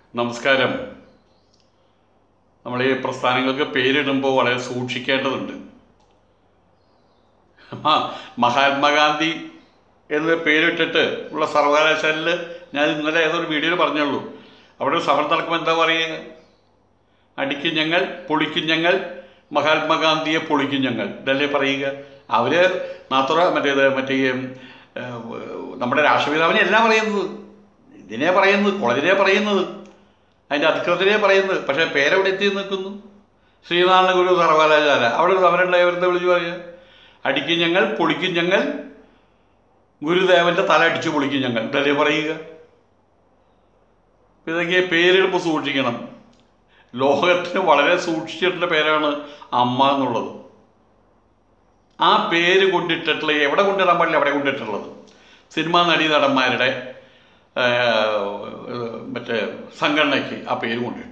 നമസ്കാരം നമ്മൾ ഈ പ്രസ്ഥാനങ്ങൾക്ക് പേരിടുമ്പോൾ വളരെ സൂക്ഷിക്കേണ്ടതുണ്ട് ആ മഹാത്മാഗാന്ധി എന്ന് പേരിട്ടിട്ട് ഉള്ള സർവകലാശാലയിൽ ഞാൻ ഇന്നലെ ഏതൊരു വീഡിയോയിൽ പറഞ്ഞുള്ളൂ അവിടെ ഒരു സമരം നടക്കുമ്പോൾ എന്താ പറയുക അടിക്കും ഞങ്ങൾ പൊളിക്കും ഞങ്ങൾ മഹാത്മാഗാന്ധിയെ പൊളിക്കും ഞങ്ങൾ ഇതല്ലേ പറയുക അവർ നാത്തുറ മറ്റേത് മറ്റേ ഈ, ഏ, നമ്മുടെ രാഷ്ട്രപിതാവിനെ അല്ല പറയുന്നത് ഇതിനെ പറയുന്നത് കോളേജിനെ പറയുന്നത് അതിൻ്റെ അധികൃതരെ പറയുന്നത് പക്ഷേ പേരെവിടെ എത്തി നിൽക്കുന്നു ശ്രീനാരായണ ഗുരു സർവകലാശാല അവിടെ ഒരു സമരം ഉണ്ടായവരുടെ വിളിച്ചു പറയുക അടിക്കും ഞങ്ങൾ പൊളിക്കും ഞങ്ങൾ ഗുരുദേവന്റെ തല അടിച്ചു പൊളിക്കും ഞങ്ങൾ ഇതല്ലേ പറയുക ഇതൊക്കെ പേരിടുമ്പോൾ സൂക്ഷിക്കണം ലോകത്തിന് വളരെ സൂക്ഷിച്ചിട്ടുള്ള പേരാണ് അമ്മ എന്നുള്ളത് ആ പേര് കൊണ്ടിട്ടിട്ടുള്ള എവിടെ കൊണ്ടിടാൻ പാടില്ല അവിടെ കൊണ്ടിട്ടുള്ളത് സിനിമാ നടി നടന്മാരുടെ ആ, മറ്റേ സംഘടനയ്ക്ക് ആ പേര് കൊണ്ടിട്ടു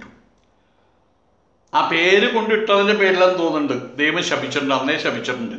ആ പേര് കൊണ്ടിട്ടതിൻ്റെ പേരിലെന്ന് തോന്നുന്നുണ്ട് ദൈവം ശപിച്ചിട്ടുണ്ട് അന്നേ ശപിച്ചിട്ടുണ്ട്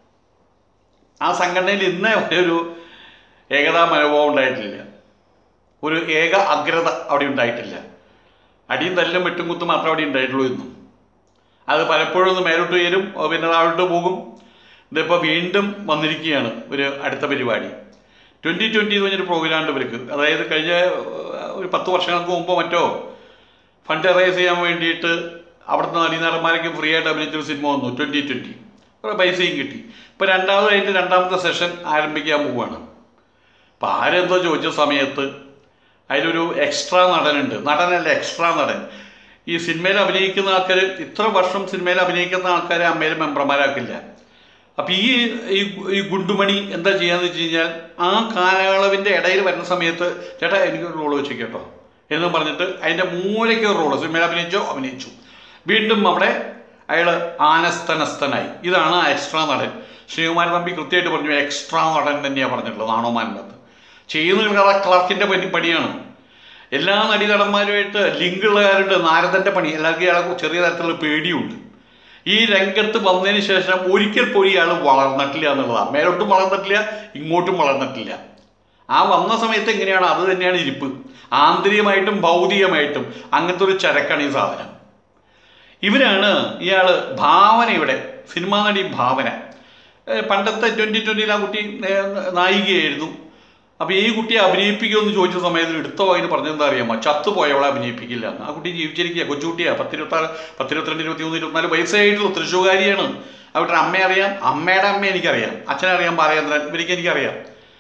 ആ സംഘടനയിൽ ഇന്നേ വരെ ഒരു ഏകതാ മനോഭാവം ഉണ്ടായിട്ടില്ല ഒരു ഏക അഗ്രത അവിടെ ഉണ്ടായിട്ടില്ല അടിയും തല്ലും വെട്ടും കുത്തും മാത്രമേ അവിടെ ഉണ്ടായിട്ടുള്ളൂ എന്നും അത് പലപ്പോഴും ഒന്ന് മേലോട്ട് ഉയരും ഓ, പിന്നെ താഴോട്ട് പോകും ഇതിപ്പോൾ വീണ്ടും വന്നിരിക്കുകയാണ് ഒരു അടുത്ത പരിപാടി ട്വൻ്റി ട്വൻ്റി എന്ന് പറഞ്ഞൊരു പ്രോഗ്രാം ഉണ്ട് ഇവർക്ക് അതായത് കഴിഞ്ഞ ഏഹ്, ഒരു പത്ത് വർഷങ്ങൾക്ക് മുമ്പോ മറ്റോ ഫണ്ട് റേസ് ചെയ്യാൻ വേണ്ടിയിട്ട് അവിടുത്തെ നടീനടന്മാരൊക്കെ ഫ്രീ ആയിട്ട് അഭിനയിച്ചൊരു സിനിമ വന്നു ട്വൻ്റി ട്വൻ്റി കുറേ പൈസയും കിട്ടി ഇപ്പോൾ രണ്ടാമതായിട്ട് രണ്ടാമത്തെ സെഷൻ ആരംഭിക്കാൻ പോവുകയാണ് അപ്പോൾ ആരെന്തോ ചോദിച്ച സമയത്ത് അതിലൊരു എക്സ്ട്രാ നടനുണ്ട് നടനല്ല എക്സ്ട്രാ നടൻ ഈ സിനിമയിൽ അഭിനയിക്കുന്ന ആൾക്കാർ ഇത്ര വർഷം സിനിമയിൽ അഭിനയിക്കുന്ന ആൾക്കാരെ അമ്മയിൽ മെമ്പർമാരാക്കില്ല അപ്പം ഈ ഈ ഈ ഗുണ്ടുമണി എന്താ ചെയ്യാന്ന് വെച്ച് കഴിഞ്ഞാൽ ആ കാലയളവിൻ്റെ ഇടയിൽ വരുന്ന സമയത്ത് ചേട്ടാ എനിക്കൊരു റോള് വെച്ച് കേട്ടോ എന്ന് പറഞ്ഞിട്ട് അതിൻ്റെ മൂലയ്ക്ക് ഒരു റോള് സിനിമയിൽ അഭിനയിച്ചോ അഭിനയിച്ചു വീണ്ടും അവിടെ അയാൾ ആനസ്തനസ്തനായി ഇതാണ് ആ എക്സ്ട്രാ നടൻ ശ്രീകുമാരൻ തമ്പി കൃത്യമായിട്ട് പറഞ്ഞു എക്സ്ട്രാ നടൻ തന്നെയാണ് പറഞ്ഞിട്ടുള്ളത് നാണോമാനത്ത് ചെയ്യുന്ന കഥ ക്ലർക്കിൻ്റെ പണി പണിയാണ് എല്ലാ നടീനടന്മാരുമായിട്ട് ലിങ്ക് ഉള്ളവരുണ്ട് നാരദൻ്റെ പണി എല്ലാവർക്കും ഇയാളെ ചെറിയ തരത്തിലുള്ള പേടിയുണ്ട് ഈ രംഗത്ത് വന്നതിന് ശേഷം ഒരിക്കൽ പോലും ഇയാൾ വളർന്നിട്ടില്ല എന്നുള്ളതാണ് മേലോട്ടും വളർന്നിട്ടില്ല ഇങ്ങോട്ടും വളർന്നിട്ടില്ല ആ വന്ന സമയത്ത് എങ്ങനെയാണ് അത് തന്നെയാണ് ഇരിപ്പ് ആന്തരികമായിട്ടും ഭൗതികമായിട്ടും അങ്ങനത്തെ ഒരു ചരക്കാണ് ഈ സാധനം ഇവരാണ് ഇയാൾ ഭാവനയുടെ സിനിമാ നടി ഭാവന ഏഹ് പണ്ടത്തെ ട്വൻ്റി ട്വൻ്റിയിൽ ആ കുട്ടി ഏഹ് നായികയായിരുന്നു അപ്പോൾ ഈ കുട്ടിയെ അഭിനയിപ്പിക്കുമെന്ന് ചോദിച്ച സമയത്ത് എടുത്ത വായിന് പറഞ്ഞെന്താ അറിയാമോ ചത്തുപോയവളെ അഭിനയിപ്പിക്കില്ല എന്ന്. ആ കുട്ടി ജീവിച്ചിരിക്കുക കൊച്ചുകുട്ടിയാണ് പത്തിരുപത്താറ് പത്തിരുപത്തിരണ്ട് ഇരുപത്തിമൂന്ന് ഇരുപത്തിനാല് വയസ്സായിട്ടുള്ളൂ തൃശ്ശൂകാരിയാണ് അവരുടെ അമ്മയെ അറിയാം അമ്മയുടെ അമ്മ എനിക്കറിയാം അച്ഛനെ അറിയാം ബാലചന്ദ്രൻ ഇവർക്ക് എനിക്കറിയാം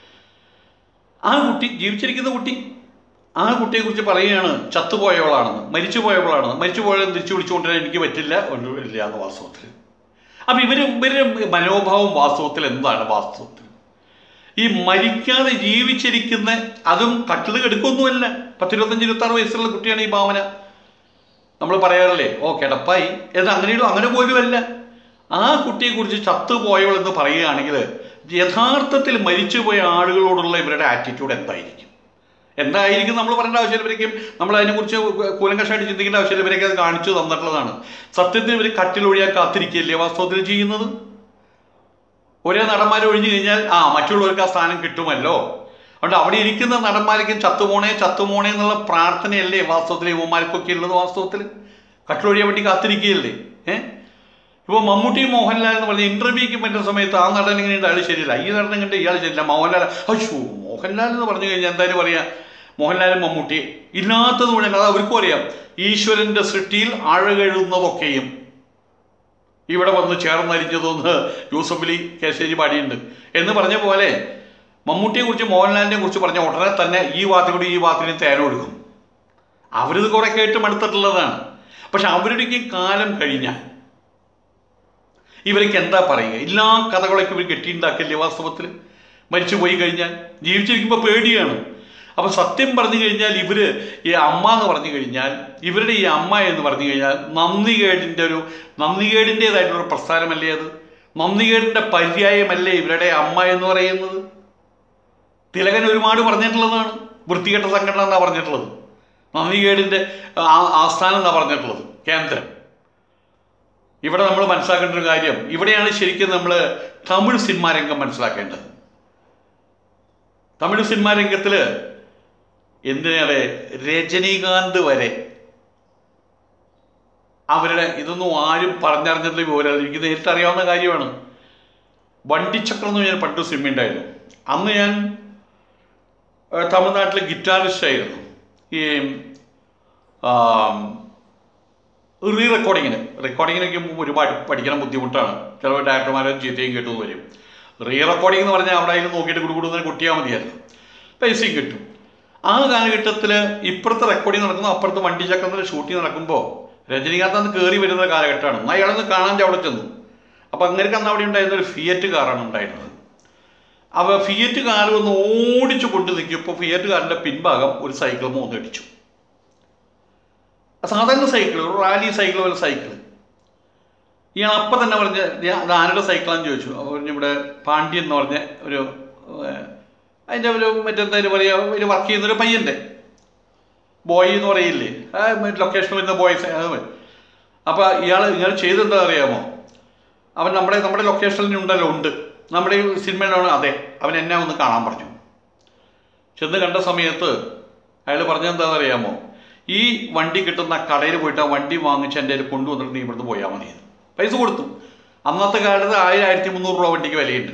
ആ കുട്ടി ജീവിച്ചിരിക്കുന്ന കുട്ടി ആ കുട്ടിയെക്കുറിച്ച് പറയുകയാണ് ചത്തുപോയവളാണെന്ന് മരിച്ചുപോയവളാണെന്ന് മരിച്ചുപോയത് തിരിച്ചു വിളിച്ചുകൊണ്ടുവരാൻ എനിക്ക് പറ്റില്ല ഒന്നും ഇല്ല എന്ന് വാസ്തവത്തിൽ അപ്പം ഇവർ ഇവരുടെ മനോഭാവം വാസ്തവത്തിൽ എന്താണ് വാസ്തവത്തിൽ ഈ മരിക്കാതെ ജീവിച്ചിരിക്കുന്ന അതും കട്ടിൽ കെടുക്കൊന്നുമല്ല പത്തിരുപത്തഞ്ച് ഇരുപത്താറ് വയസ്സുള്ള കുട്ടിയാണ് ഈ ഭാവന നമ്മൾ പറയാറില്ലേ ഓ കിടപ്പായി എന്ന് അങ്ങനെയും അങ്ങനെ പോലുമല്ല ആ കുട്ടിയെക്കുറിച്ച് ചത്തുപോയവൾ എന്ന് പറയുകയാണെങ്കിൽ യഥാർത്ഥത്തിൽ മരിച്ചുപോയ ആളുകളോടുള്ള ഇവരുടെ ആറ്റിറ്റ്യൂഡ് എന്തായിരിക്കും എന്തായിരിക്കും നമ്മൾ പറയേണ്ട ആവശ്യമില്ല ഇവരേക്കും നമ്മൾ അതിനെക്കുറിച്ച് കൂലങ്കഷമായിട്ട് ചിന്തിക്കേണ്ട ആവശ്യമില്ല ഇവരൊക്കെ അത് കാണിച്ചു തന്നിട്ടുള്ളതാണ് സത്യത്തിൽ ഇവർ കട്ടിലൊഴിയാൻ കാത്തിരിക്കുകയല്ലേ വാസ്തവത്തിൽ ചെയ്യുന്നത് ഒരേ നടന്മാർ ഒഴിഞ്ഞു കഴിഞ്ഞാൽ ആ മറ്റുള്ളവർക്ക് ആ സ്ഥാനം കിട്ടുമല്ലോ അതുകൊണ്ട് അവിടെ ഇരിക്കുന്ന നടന്മാർക്കും ചത്തുപോണേ ചത്തുപോണേ എന്നുള്ള പ്രാർത്ഥനയല്ലേ വാസ്തവത്തിൽ യുവമാർക്കൊക്കെ ഉള്ളത് വാസ്തവത്തിൽ കട്ടിലൊഴിയാൻ വേണ്ടി കാത്തിരിക്കുകയല്ലേ ഏഹ് ഇപ്പോൾ മമ്മൂട്ടി മോഹൻലാൽ എന്ന് പറഞ്ഞ ഇന്റർവ്യൂക്ക് പറ്റുന്ന സമയത്ത് ആ നടൻ ഇങ്ങനെ അയാൾ ശരിയല്ല ഈ നടൻ കണ്ട് ഇയാൾ ശരിയല്ല മോഹൻലാൽ അയ്യോ മോഹൻലാൽ എന്ന് പറഞ്ഞു കഴിഞ്ഞാൽ എന്തായാലും പറയാം മോഹൻലാലും മമ്മൂട്ടി ഇല്ലാത്തത് മുഴുവൻ അത് അവർക്കും അറിയാം ഈശ്വരന്റെ സൃഷ്ടിയിൽ ആഴകഴുന്നതൊക്കെയും ഇവിടെ വന്ന് ചേർന്നരിഞ്ഞതൊന്ന് യൂസഫ് അലി കേശേരി പാടിയുണ്ട് എന്ന് പറഞ്ഞ പോലെ മമ്മൂട്ടിയെ കുറിച്ച് മോഹൻലാലിനെ കുറിച്ച് പറഞ്ഞ ഉടനെ തന്നെ ഈ വാത്തിലൂടെ ഈ വാത്തിന് തേനൊഴുകും അവരിത് കുറെ കേട്ട് മടുത്തിട്ടുള്ളതാണ് പക്ഷെ അവരുടെയൊക്കെ കാലം കഴിഞ്ഞാൽ ഇവർക്ക് എന്താ പറയുക എല്ലാ കഥകളൊക്കെ ഇവർ കെട്ടിയുണ്ടാക്കില്ലേ വാസ്തവത്തിൽ മരിച്ചു പോയി കഴിഞ്ഞാൽ ജീവിച്ചിരിക്കുമ്പോൾ പേടിയാണ് അപ്പോൾ സത്യം പറഞ്ഞു കഴിഞ്ഞാൽ ഇവർ ഈ അമ്മ എന്ന് പറഞ്ഞു കഴിഞ്ഞാൽ ഇവരുടെ ഈ അമ്മ എന്ന് പറഞ്ഞു കഴിഞ്ഞാൽ നന്ദികേടിൻ്റെ ഒരു നന്ദികേടിൻ്റെതായിട്ടുള്ള ഒരു പ്രസ്ഥാനമല്ലേ അത് നന്ദികേടിൻ്റെ പര്യായമല്ലേ ഇവരുടെ അമ്മ എന്ന് പറയുന്നത് തിലകൻ ഒരുപാട് പറഞ്ഞിട്ടുള്ളതാണ് വൃത്തികെട്ട സംഘടന എന്നാണ് പറഞ്ഞിട്ടുള്ളത് നന്ദികേടിൻ്റെ ആ- ആസ്ഥാനം എന്നാണ് പറഞ്ഞിട്ടുള്ളത് കേന്ദ്രം ഇവിടെ നമ്മൾ മനസ്സിലാക്കേണ്ട ഒരു കാര്യം ഇവിടെയാണ് ശരിക്കും നമ്മൾ തമിഴ് സിനിമാ രംഗം മനസ്സിലാക്കേണ്ടത് തമിഴ് സിനിമാ രംഗത്തിൽ എന്തിനേറെ രജനീകാന്ത് വരെ അവരുടെ ഇതൊന്നും ആരും പറഞ്ഞറിഞ്ഞിട്ടുള്ള വിവരമല്ല എനിക്ക് നേരിട്ട് അറിയാവുന്ന കാര്യമാണ് വണ്ടിച്ചക്രം എന്ന് ഞാൻ പണ്ട് സിനിമ ഉണ്ടായിരുന്നു അന്ന് ഞാൻ ഏഹ്, തമിഴ്നാട്ടിലെ ഗിറ്റാറിസ്റ്റ് ആയിരുന്നു ഈ റീ റെക്കോർഡിങ്ങിന് റെക്കോർഡിങ്ങിനൊക്കെ മുമ്പ് ഒരുപാട് പഠിക്കണം ബുദ്ധിമുട്ടാണ് ചിലപ്പോൾ ഡയറക്ടർമാരെ ചീത്തയും കിട്ടും വരും റീ റെക്കോർഡിംഗ് എന്ന് പറഞ്ഞാൽ അവിടെ അതിൽ നോക്കിയിട്ട് കുടുകുടുന്നതിന് കുട്ടിയാൽ മതിയായിരുന്നു പൈസയും കിട്ടും ആ കാലഘട്ടത്തിൽ ഇപ്പുറത്തെ റെക്കോർഡിംഗ് നടക്കുന്നു അപ്പുറത്ത് വണ്ടി ചക്രത്തിൽ ഷൂട്ടിംഗ് നടക്കുമ്പോൾ രജനീകാന്ത് അന്ന് കയറി വരുന്ന കാലഘട്ടമാണ് എന്നാൽ അയാളൊന്ന് കാണാൻ അവിടെ ചെന്നു അപ്പോൾ അങ്ങനെ അന്ന് അവിടെ ഉണ്ടായിരുന്ന ഒരു ഫിയറ്റ് കാറാണ് ഉണ്ടായിരുന്നത് അപ്പോൾ ഫിയറ്റ് കാർ ഒന്ന് ഓടിച്ചു കൊണ്ട് നിൽക്കുമ്പോൾ ഫിയറ്റ് കാറിൻ്റെ പിൻഭാഗം ഒരു സൈക്കിൾ മൂന്ന് അടിച്ചു സാധാരണ സൈക്കിൾ ഒരു റാലി സൈക്കിൾ പോലെ സൈക്കിൾ ഇയാൾ അപ്പം തന്നെ പറഞ്ഞ് ഞാൻ അത് ആരുടെ സൈക്കിളാന്ന് ചോദിച്ചു അപ്പോൾ പറഞ്ഞു ഇവിടെ പാണ്ഡ്യൻ എന്ന് പറഞ്ഞ ഒരു ഏഹ്, അതിൻ്റെ ഒരു മറ്റെന്തായാലും പറയുക ഒരു വർക്ക് ചെയ്യുന്നൊരു പയ്യൻ്റെ ബോയ് എന്ന് പറയില്ലേ ആ ലൊക്കേഷൻ വരുന്ന ബോയ്സ് അപ്പോൾ ഇയാൾ ഇയാൾ ചെയ്തെന്താ അറിയാമോ അവൻ നമ്മുടെ നമ്മുടെ ലൊക്കേഷനിൽ ഉണ്ടല്ലോ ഉണ്ട് നമ്മുടെ ഈ സിനിമയിലാണ് അതെ അവൻ എന്നെ ഒന്ന് കാണാൻ പറഞ്ഞു ചെന്ന് കണ്ട സമയത്ത് അയാൾ പറഞ്ഞെന്താണെന്ന് അറിയാമോ ഈ വണ്ടി കിട്ടുന്ന കടയിൽ പോയിട്ട് ആ വണ്ടി വാങ്ങിച്ച് എൻ്റെ കയ്യിൽ കൊണ്ടുവന്നിട്ട് നീ ഇവിടുന്ന് പോയാൽ മതി എന്ന്. പൈസ കൊടുത്തു അന്നത്തെ കാലത്ത് ആയിരം ആയിരത്തി മുന്നൂറ് രൂപ വണ്ടിക്ക് വിലയുണ്ട്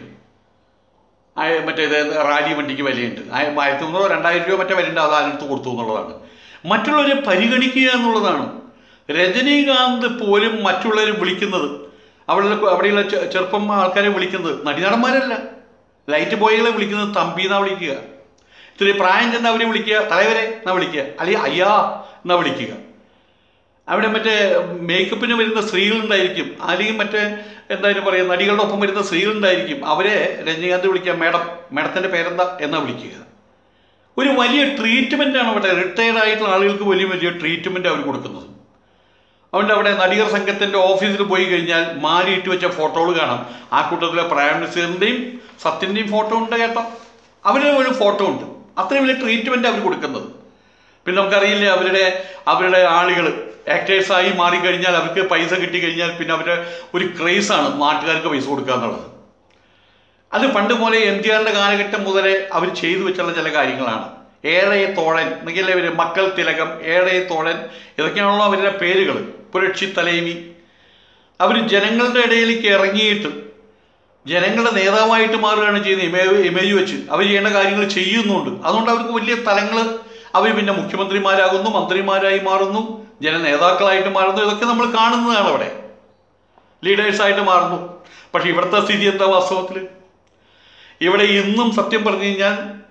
ആയ- മറ്റേ ഇത് റാലി വണ്ടിക്ക് വിലയുണ്ട് ആയ- ആയിരത്തി മുന്നൂറ് രണ്ടായിരം രൂപ മറ്റേ വിലയുണ്ട് അത് അതിനടുത്ത് കൊടുത്തു എന്നുള്ളതാണ് മറ്റുള്ളവരെ പരിഗണിക്കുക എന്നുള്ളതാണ് രജനീകാന്ത് പോലും മറ്റുള്ളവരെ വിളിക്കുന്നത് അവിടെ അവിടെയുള്ള ചെ- ചെറുപ്പം ആൾക്കാരെ വിളിക്കുന്നത് നടിനടന്മാരല്ല ലൈറ്റ് ബോയ്കളെ വിളിക്കുന്നത് തമ്പി എന്നാ വിളിക്കുക ഇത്തിരി പ്രായം ചെന്ന് അവരെ വിളിക്കുക തലവരെ എന്നാ വിളിക്കുക അല്ലെങ്കിൽ അയ്യാ എന്നാ വിളിക്കുക അവിടെ മറ്റേ മേക്കപ്പിന് വരുന്ന സ്ത്രീകളുണ്ടായിരിക്കും അല്ലെങ്കിൽ മറ്റേ എന്തായാലും പറയുക നടികളുടെ ഒപ്പം വരുന്ന സ്ത്രീകളുണ്ടായിരിക്കും അവരെ രജനീകാന്ത് വിളിക്കുക മേഡം മേഡത്തിൻ്റെ പേരെന്താ എന്നാ വിളിക്കുക ഒരു വലിയ ട്രീറ്റ്മെൻറ്റാണ് അവിടെ റിട്ടയർഡ് ആയിട്ടുള്ള ആളുകൾക്ക് വലിയ വലിയ ട്രീറ്റ്മെൻറ്റ് അവർ കൊടുക്കുന്നത് അതുകൊണ്ട് അവിടെ നടികർ സംഘത്തിൻ്റെ ഓഫീസിൽ പോയി കഴിഞ്ഞാൽ മാലിയിട്ട് വെച്ച ഫോട്ടോകൾ കാണാം ആ കൂട്ടത്തിലെ പ്രൈം മിനിസ്റ്ററിൻ്റെയും സത്യൻ്റെയും ഫോട്ടോ ഉണ്ട് കേട്ടോ അവരുടെ ഒരു ഫോട്ടോ ഉണ്ട് അത്രയും വലിയ ട്രീറ്റ്മെൻറ്റ് അവർ കൊടുക്കുന്നത് പിന്നെ നമുക്കറിയില്ലേ അവരുടെ അവരുടെ ആളുകൾ ആക്ടേഴ്സായി മാറിക്കഴിഞ്ഞാൽ അവർക്ക് പൈസ കിട്ടിക്കഴിഞ്ഞാൽ പിന്നെ അവരുടെ ഒരു ക്രേസാണ് നാട്ടുകാർക്ക് പൈസ കൊടുക്കുക എന്നുള്ളത് അത് പണ്ട് പോലെ എം ജി ആറിൻ്റെ കാലഘട്ടം മുതലേ അവർ ചെയ്തു വെച്ചുള്ള ചില കാര്യങ്ങളാണ് ഏഴയ തോഴൻ എന്നൊക്കെയല്ലേ അവർ മക്കൾ തിലകം ഏഴയ തോഴൻ ഇതൊക്കെയാണല്ലോ അവരുടെ പേരുകൾ പുരക്ഷി തലൈവി അവർ ജനങ്ങളുടെ ഇടയിലേക്ക് ഇറങ്ങിയിട്ട് ജനങ്ങളുടെ നേതാവായിട്ട് മാറുകയാണ് ചെയ്യുന്നത് ഇമേജ് ഇമേജ് വെച്ച് അവർ ചെയ്യേണ്ട കാര്യങ്ങൾ ചെയ്യുന്നുണ്ട് അതുകൊണ്ട് അവർക്ക് വലിയ തലങ്ങൾ അവർ പിന്നെ മുഖ്യമന്ത്രിമാരാകുന്നു മന്ത്രിമാരായി മാറുന്നു ജനനേതാക്കളായിട്ട് മാറുന്നു ഇതൊക്കെ നമ്മൾ കാണുന്നതാണ് അവിടെ ലീഡേഴ്സായിട്ട് മാറുന്നു പക്ഷെ ഇവിടുത്തെ സ്ഥിതി എന്താ വാസ്തവത്തിൽ ഇവിടെ ഇന്നും സത്യം പറഞ്ഞു കഴിഞ്ഞാൽ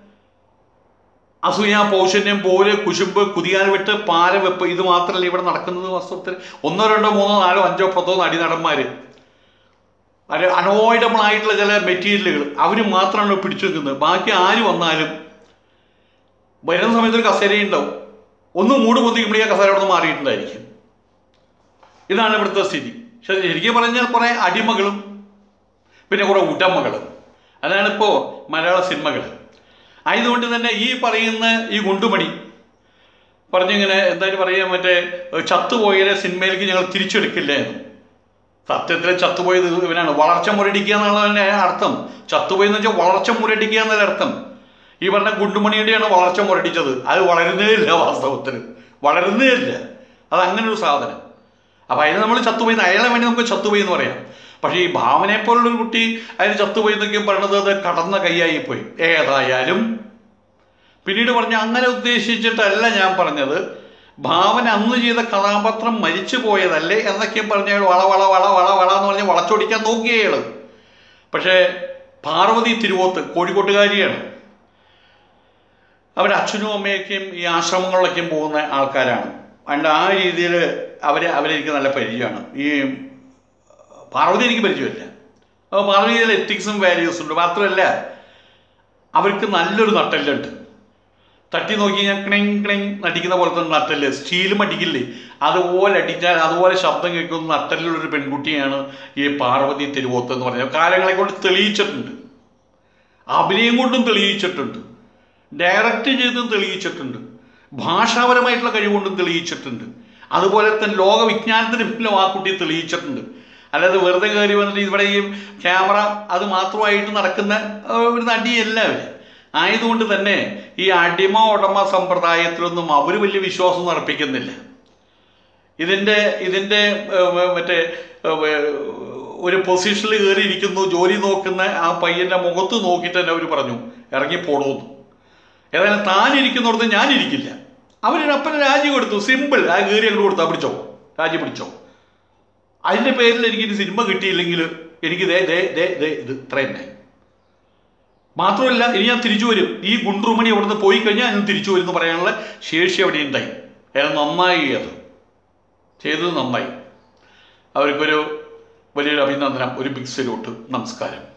അസൂയ പൗഷന്യം പോര് കുശുമ്പ് കുതിയാൻ വിട്ട് പാര വെപ്പ് ഇത് മാത്രമല്ല ഇവിടെ നടക്കുന്നത് വാസ്തവത്തിൽ ഒന്നോ രണ്ടോ മൂന്നോ നാലോ അഞ്ചോ പത്തോ നടന്മാർ അത് അനോയിഡബിൾ ആയിട്ടുള്ള ചില മെറ്റീരിയലുകൾ അവർ മാത്രമാണ് പിടിച്ചു നിൽക്കുന്നത് ബാക്കി ആര് വന്നാലും വരുന്ന സമയത്ത് ഒരു കസേരയുണ്ടാവും ഒന്ന് മൂട് പൊന്തിക്കുമ്പോഴേ ആ കസേര അവിടെ നിന്ന് മാറിയിട്ടുണ്ടായിരിക്കും ഇതാണ് ഇവിടുത്തെ സ്ഥിതി പക്ഷെ ശരിക്കും പറഞ്ഞാൽ കുറേ അടിമകളും പിന്നെ കുറേ ഉടമകളും അതാണ് ഇപ്പോൾ മലയാള സിനിമകൾ ആയതുകൊണ്ട് തന്നെ ഈ പറയുന്ന ഈ ഗുണ്ടുമണി പറഞ്ഞിങ്ങനെ എന്തായാലും പറയാൻ മറ്റേ ചത്തുപോയാലെ സിനിമയിലേക്ക് ഞങ്ങൾ തിരിച്ചെടുക്കില്ല എന്ന് സത്യത്തിൽ ചത്തുപോയത് ഇവനാണ് വളർച്ച മുരടിക്കുക എന്നുള്ളതിൻ്റെ അർത്ഥം ചത്തുപോയി എന്ന് വെച്ചാൽ വളർച്ച മുരടിക്കുക എന്നതിൻ്റെ അർത്ഥം ഈ പറഞ്ഞ ഗുണ്ടുമണിയുടെയാണ് വളർച്ച മുരടിച്ചത് അത് വളരുന്നേ ഇല്ല വാസ്തവത്തിൽ വളരുന്നേ ഇല്ല അത് അങ്ങനെ ഒരു സാധനം അപ്പം അതിന് നമ്മൾ ചത്തുപോയി അയാളെ വേണ്ടി നമുക്ക് ചത്തുപോയി എന്ന് പറയാം പക്ഷേ ഈ ഭാവനയെ പോലുള്ളൊരു കുട്ടി അതിന് ചത്തുപോയി എന്നൊക്കെ പറയണത് അത് കടന്ന കൈയായി പോയി ഏതായാലും പിന്നീട് പറഞ്ഞ അങ്ങനെ ഉദ്ദേശിച്ചിട്ടല്ല ഞാൻ പറഞ്ഞത് ഭാവന അന്ന് ചെയ്ത കഥാപാത്രം മരിച്ചു പോയതല്ലേ എന്നൊക്കെ പറഞ്ഞ അയാൾ വള വള വള വള വള എന്ന് പറഞ്ഞ് വളച്ചൊടിക്കാൻ നോക്കിയയാള് പക്ഷേ പാർവതി തിരുവോത്ത് കോഴിക്കോട്ടുകാരിയാണ് അവരുടെ അച്ഛനും അമ്മയൊക്കെയും ഈ ആശ്രമങ്ങളിലൊക്കെയും പോകുന്ന ആൾക്കാരാണ് അതുകൊണ്ട് ആ രീതിയിൽ അവരെ അവരെനിക്ക് നല്ല പരിചയമാണ് ഈ പാർവതി എനിക്ക് പരിചയമില്ല അപ്പോൾ പാർവതിയിൽ എത്തിക്സും വാല്യൂസും ഉണ്ട് മാത്രമല്ല അവർക്ക് നല്ലൊരു നട്ടെല്ലുണ്ട് തട്ടി നോക്കി ഞാൻ ക്ലിങ് ക്ലിങ് നടിക്കുന്ന പോലത്തെ നട്ടല് സ്റ്റീലും അടിക്കില്ലേ അതുപോലെ അടിച്ചാൽ അതുപോലെ ശബ്ദം കേൾക്കുന്ന നട്ടലിലുള്ളൊരു പെൺകുട്ടിയാണ് ഈ പാർവതി തിരുവോത്ത് എന്ന് പറഞ്ഞത് കാലങ്ങളെ കൊണ്ട് തെളിയിച്ചിട്ടുണ്ട് അഭിനയം കൊണ്ടും തെളിയിച്ചിട്ടുണ്ട് ഡയറക്റ്റ് ചെയ്തും തെളിയിച്ചിട്ടുണ്ട് ഭാഷാപരമായിട്ടുള്ള കഴിവുകൊണ്ടും തെളിയിച്ചിട്ടുണ്ട് അതുപോലെ തന്നെ ലോക വിജ്ഞാനത്തിന് പിന്നിലും ആ കുട്ടി തെളിയിച്ചിട്ടുണ്ട് അല്ലാതെ വെറുതെ കയറി വന്നിട്ട് ഇവിടെ ഈ ക്യാമറ അത് മാത്രമായിട്ട് നടക്കുന്ന ഏർ, ഒരു നടിയല്ല അവർ ആയതുകൊണ്ട് തന്നെ ഈ അടിമ ഉടമ സമ്പ്രദായത്തിലൊന്നും അവർ വലിയ വിശ്വാസം അർപ്പിക്കുന്നില്ല ഇതിൻ്റെ ഇതിൻ്റെ ഏർ, മറ്റേ ഏർ, ഒരു പൊസിഷനിൽ കയറിയിരിക്കുന്നു ജോലി നോക്കുന്ന ആ പയ്യൻ്റെ മുഖത്ത് നോക്കിയിട്ട് തന്നെ അവർ പറഞ്ഞു ഇറങ്ങിപ്പോടുന്നു ഏതായാലും താൻ ഇരിക്കുന്നിടത്ത് ഞാൻ ഇരിക്കില്ല അവരൊരു അപ്പന് രാജി കൊടുത്തു സിമ്പിൾ ആ കയറി അങ്ങോട്ട് കൊടുത്താൽ പിടിച്ചോ രാജി പിടിച്ചോ അതിൻ്റെ പേരിൽ എനിക്ക് ഇനി സിനിമ കിട്ടിയില്ലെങ്കിൽ എനിക്ക് ദേ ദേ ദേ ദേ ഇത് ഇത്ര തന്നെ മാത്രമല്ല ഇനി ഞാൻ തിരിച്ചു വരും ഈ ഗുണ്ടുമണി അവിടുന്ന് പോയി കഴിഞ്ഞാൽ ഞാൻ തിരിച്ചു വരും എന്ന് പറയാനുള്ള ശേഷി അവിടെ ഉണ്ടായി അയാൾ നന്നായി അത് ചെയ്തത് നന്നായി അവർക്കൊരു വലിയൊരു അഭിനന്ദനം ഒരു ബിഗ് സല്യൂട്ട് നമസ്കാരം